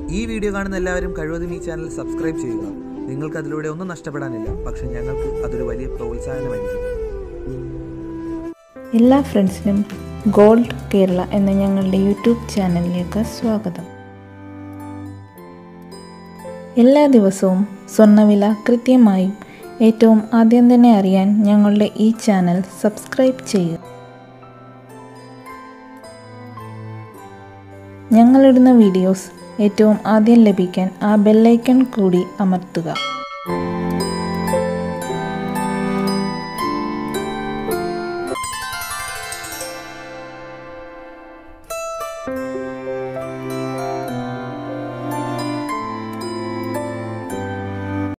ഈ വീഡിയോ കാണുന്ന എല്ലാവരും കഴിവതും ഈ ചാനൽ സബ്സ്ക്രൈബ് ചെയ്യുക നിങ്ങൾക്ക് അതിലൂടെ ഒന്നും നഷ്ടപ്പെടാനില്ല പക്ഷെ ഞങ്ങൾക്ക് അതൊരു വലിയ പ്രോത്സാഹനമായിരിക്കും എല്ലാ ഫ്രണ്ട്സിനും ഗോൾഡ് കേരള എന്ന ഞങ്ങളുടെ യൂട്യൂബ് ചാനലിലേക്ക് സ്വാഗതം എല്ലാ ദിവസവും സ്വർണ്ണവില കൃത്യമായും ഏറ്റവും ആദ്യം തന്നെ അറിയാൻ ഞങ്ങളുടെ ഈ ചാനൽ സബ്സ്ക്രൈബ് ചെയ്യുക ഞങ്ങളിടുന്ന വീഡിയോസ് ഏറ്റവും ആദ്യം ലഭിക്കാൻ ആ ബെല്ലൈക്കൺ കൂടി അമർത്തുക